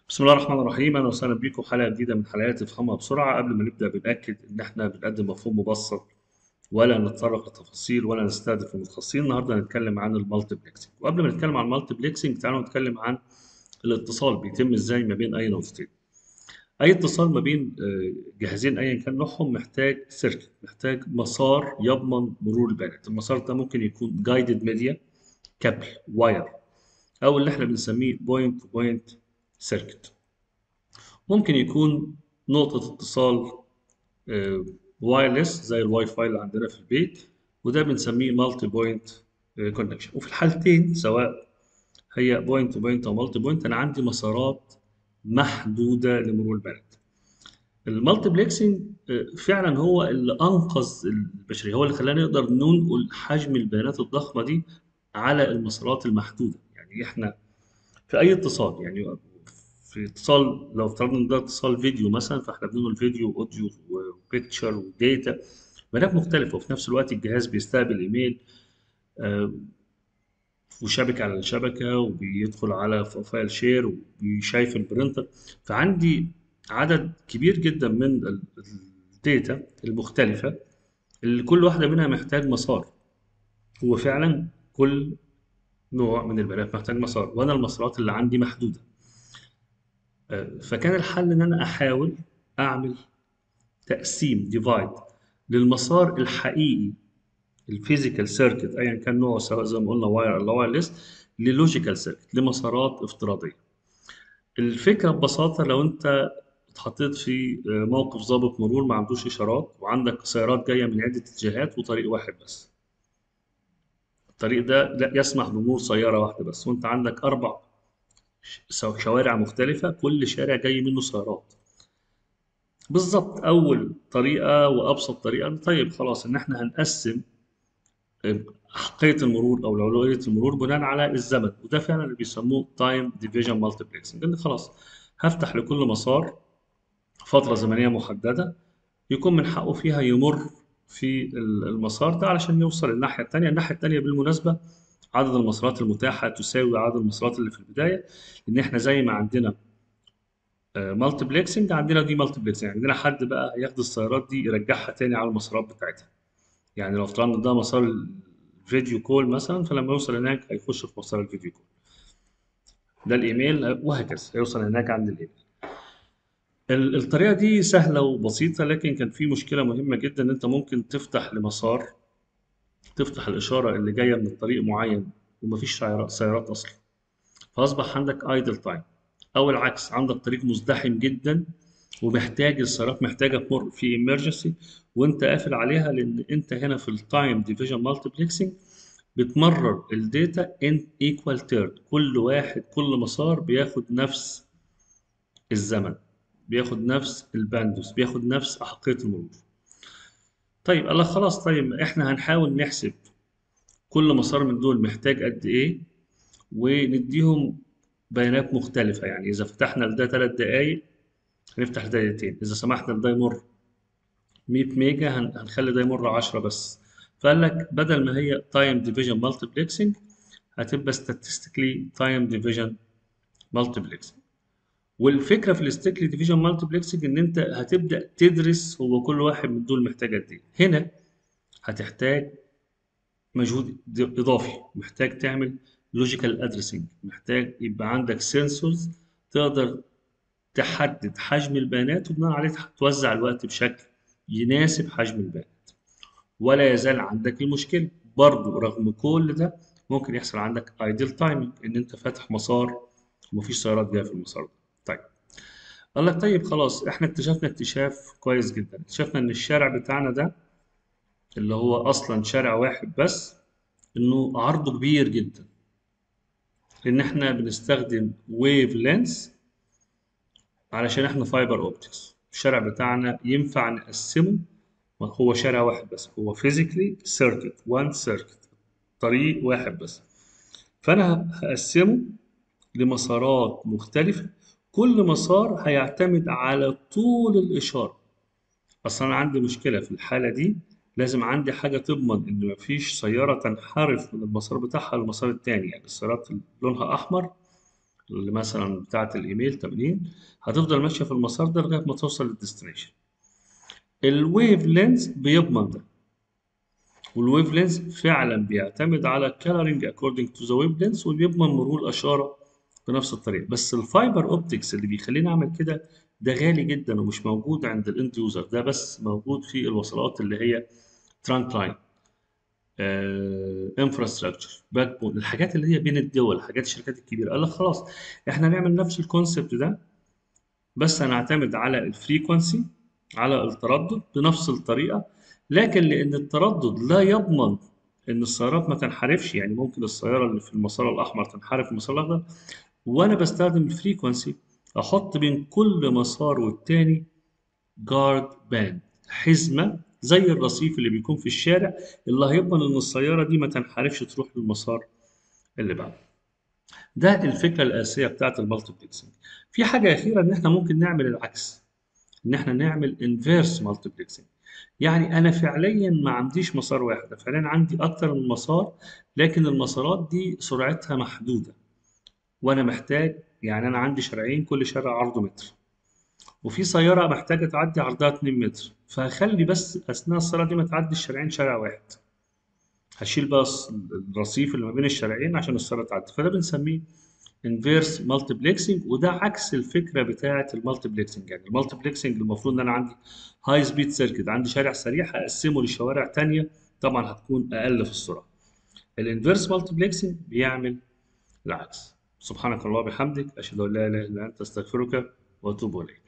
بسم الله الرحمن الرحيم اهلا وسهلا بيكم حلقه جديده من حلقات افهمها بسرعه قبل ما نبدا بناكد ان احنا بنقدم مفهوم مبسط ولا نتطرق لتفاصيل ولا نستهدف المتخصصين النهارده هنتكلم عن المالتيبلكسنج وقبل ما نتكلم عن المالتيبلكسنج تعالوا نتكلم عن الاتصال بيتم ازاي ما بين اي نقطتين اي اتصال ما بين آه، جهازين ايا كان نوعهم محتاج سيركت محتاج مسار يضمن مرور البيانات المسار ده ممكن يكون جايدد ميديا كابل واير او اللي احنا بنسميه بوينت تو بوينت سيركت ممكن يكون نقطة اتصال وايرلس زي الواي فاي اللي عندنا في البيت وده بنسميه مالتي بوينت كونكشن وفي الحالتين سواء هي بوينت تو بوينت او مالتي بوينت انا عندي مسارات محدودة لمرور البيانات المالتيبلكسنج فعلا هو اللي انقذ البشريه هو اللي خلانا نقدر ننقل حجم البيانات الضخمه دي على المسارات المحدوده يعني احنا في اي اتصال يعني في اتصال لو افترضنا ان ده اتصال فيديو مثلا فاحنا بننقل فيديو واوديو وبيكتشر وداتا بيانات مختلفه وفي نفس الوقت الجهاز بيستقبل ايميل آه، وشبكه على الشبكه وبيدخل على ف- فايل شير وبيشايف البرينتر فعندي عدد كبير جدا من ال- الداتا المختلفه اللي كل واحده منها محتاج مسار هو فعلا كل نوع من البيانات محتاج مسار وانا المسارات اللي عندي محدوده آه، فكان الحل ان انا احاول اعمل تقسيم ديفايد للمسار الحقيقي الفيزيكال سيركت ايا كان نوعه سواء زي ما قلنا واير او وايرلس للوجيكال سيركت لمسارات افتراضيه الفكره ببساطه لو انت اتحطيت في آه، موقف ضابط مرور ما عندوش اشارات وعندك سيارات جايه من عده اتجاهات وطريق واحد بس الطريق ده لا يسمح بمرور سياره واحده بس وانت عندك اربع ش- شوارع مختلفه كل شارع جاي منه سيارات بالظبط اول طريقه وابسط طريقه طيب خلاص ان احنا هنقسم احقيه المرور او اولويه المرور بناء على الزمن وده فعلا اللي بيسموه تايم ديفيجن مالتيبلكسنج ان خلاص هفتح لكل مسار فتره زمنيه محدده يكون من حقه فيها يمر في ال- المسار ده علشان يوصل للناحيه الثانيه الناحيه الثانيه بالمناسبه عدد المسارات المتاحه تساوي عدد المسارات اللي في البدايه لان احنا زي ما عندنا مالتيبلكسنج عندنا دي مالتيبلكسنج يعني عندنا حد بقى هياخد السيارات دي يرجعها تاني على المسارات بتاعتها يعني لو افترضنا ده مسار الفيديو كول مثلا فلما يوصل هناك هيخش في مسار الفيديو كول ده الايميل وهكذا هيوصل هناك عند الايميل ال- الطريقه دي سهله وبسيطه لكن كان في مشكله مهمه جدا ان انت ممكن تفتح لمسار تفتح الاشاره اللي جايه من الطريق معين ومفيش سيارات سيارات اصلا فاصبح عندك ايدل تايم او العكس عندك طريق مزدحم جدا ومحتاج السيارات محتاجه تمر في ايمرجنسي وانت قافل عليها لان انت هنا في التايم ديفيجن مالتيبلكسنج بتمرر الداتا ان ايكوال تيرد كل واحد كل مسار بياخد نفس الزمن بياخد نفس الباندوس بياخد نفس احقيه المرور طيب الله خلاص طيب احنا هنحاول نحسب كل مسار من دول محتاج قد ايه ونديهم بيانات مختلفة يعني إذا فتحنا لده ثلاث دقايق هنفتح لده دقيقتين إذا سمحنا لده يمر 100 ميجا هن- هنخلي ده يمر 10 بس فقال لك بدل ما هي تايم ديفيجن مالتيبلكسنج هتبقى statistically تايم ديفيجن مالتيبلكسنج والفكرة في الاستيكلي ديفيجن مالتيبلكسنج إن أنت هتبدأ تدرس هو كل واحد من دول محتاج قد إيه هنا هتحتاج مجهود د- اضافي محتاج تعمل لوجيكال ادريسنج محتاج يبقى عندك سنسورز تقدر تحدد حجم البيانات وبناء عليه توزع الوقت بشكل يناسب حجم البيانات ولا يزال عندك المشكله برضو رغم كل ده ممكن يحصل عندك ايدل تايمنج ان انت فاتح مسار ومفيش سيارات جايه في المسار ده طيب قال لك طيب خلاص احنا اكتشفنا اكتشاف كويس جدا اكتشفنا ان الشارع بتاعنا ده اللي هو اصلا شارع واحد بس انه عرضه كبير جدا لان احنا بنستخدم ويف لينس علشان احنا فايبر اوبتكس الشارع بتاعنا ينفع نقسمه ما هو شارع واحد بس هو فيزيكلي سيركت وان سيركت طريق واحد بس فانا هقسمه لمسارات مختلفة كل مسار هيعتمد على طول الإشارة أصلا أنا عندي مشكلة في الحالة دي لازم عندي حاجة تضمن إن مفيش سيارة تنحرف من المسار بتاعها للمسار التاني يعني السيارات اللي لونها أحمر اللي مثلا بتاعه الايميل 80 هتفضل ماشيه في المسار ده لغايه ما توصل للديستنيشن الويف لينز بيضمن ده والويف لينز فعلا بيعتمد على الكالرنج اكوردنج تو ذا ويف لينز وبيضمن مرور الاشاره بنفس الطريقه بس الفايبر اوبتكس اللي بيخليني اعمل كده ده غالي جدا ومش موجود عند الاند يوزر ده بس موجود في الوصلات اللي هي ترانك لاين انفراستراكشر باك بون الحاجات اللي هي بين الدول حاجات الشركات الكبيره قال لك خلاص احنا هنعمل نفس الكونسبت ده بس هنعتمد على الفريكونسي على التردد بنفس الطريقه لكن لان التردد لا يضمن ان السيارات ما تنحرفش يعني ممكن السياره اللي في المسار الاحمر تنحرف في المسار الاخضر وانا بستخدم الفريكونسي احط بين كل مسار والتاني جارد باند حزمه زي الرصيف اللي بيكون في الشارع اللي هيضمن ان السياره دي ما تنحرفش تروح للمسار اللي بعده ده الفكره الاساسيه بتاعت المالتيبلكسنج في حاجه اخيره ان احنا ممكن نعمل العكس ان احنا نعمل انفيرس مالتيبلكسنج يعني انا فعليا ما عنديش مسار واحد أنا فعليا عندي اكتر من مسار لكن المسارات دي سرعتها محدوده وانا محتاج يعني انا عندي شارعين كل شارع عرضه متر وفي سياره محتاجه تعدي عرضها 2 متر فهخلي بس اثناء السياره دي ما تعدي الشارعين شارع واحد هشيل بقى الص- الرصيف اللي ما بين الشارعين عشان السياره تعدي فده بنسميه انفيرس مالتيبلكسنج وده عكس الفكره بتاعه المالتيبلكسنج يعني المالتيبلكسنج المفروض ان انا عندي هاي سبيد سيركت عندي شارع سريع هقسمه لشوارع تانية طبعا هتكون اقل في السرعه الانفيرس مالتيبلكسنج بيعمل العكس سبحانك الله وبحمدك اشهد ان لا اله الا انت استغفرك واتوب اليك